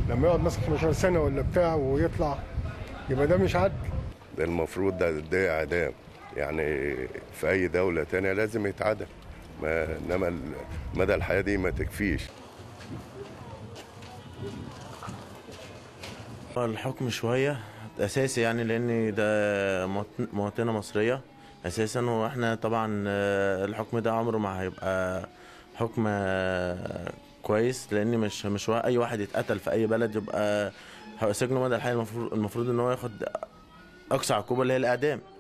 لما يقعد مثلا 15 سنه ولا بتاع ويطلع يبقى ده مش عدل ده المفروض ده ده اعدام يعني في اي دوله تانية لازم يتعدم ما انما ال- مدى الحياه دي ما تكفيش الحكم شوية أساسي يعني لأن ده مواطن- مواطنة مصرية أساسا وإحنا طبعا آه، الحكم ده عمره ما هيبقى حكم آه، كويس لأن مش مش وا- أي واحد يتقتل في أي بلد يبقى سجنه مدى الحياة المفروض المفروض إن هو ياخد أقصى عقوبة اللي هي الإعدام